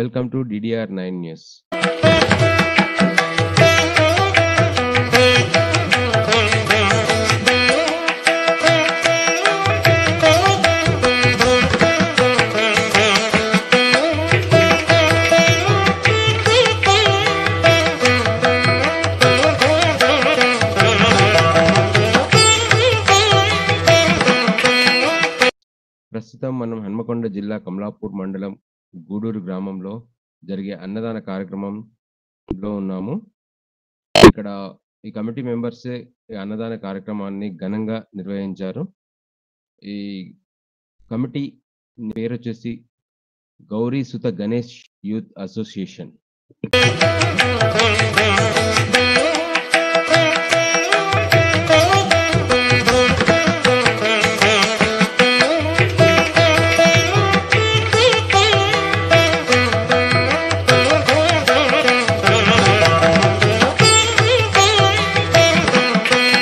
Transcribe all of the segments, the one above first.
welcome to DDR nine news ప్రస్తుతం మనం హన్మకొండ జిల్లా కమలాపూర్ మండలం గూడూరు గ్రామంలో జరిగే అన్నదాన కార్యక్రమంలో ఉన్నాము ఇక్కడ ఈ కమిటీ మెంబర్స్ ఈ అన్నదాన కార్యక్రమాన్ని ఘనంగా నిర్వహించారు ఈ కమిటీ పేరు వచ్చేసి గౌరీ సుత గణేష్ యూత్ అసోసియేషన్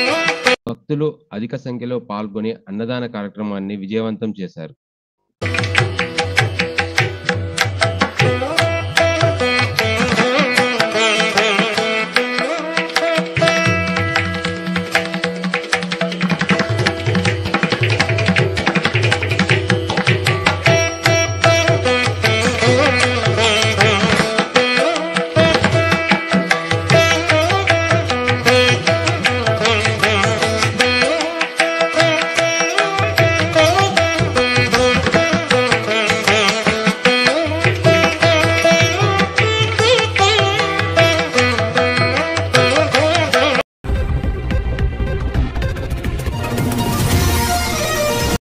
భక్తులు అధిక సంఖ్యలో పాల్గొని అన్నదాన కార్యక్రమాన్ని విజయవంతం చేశారు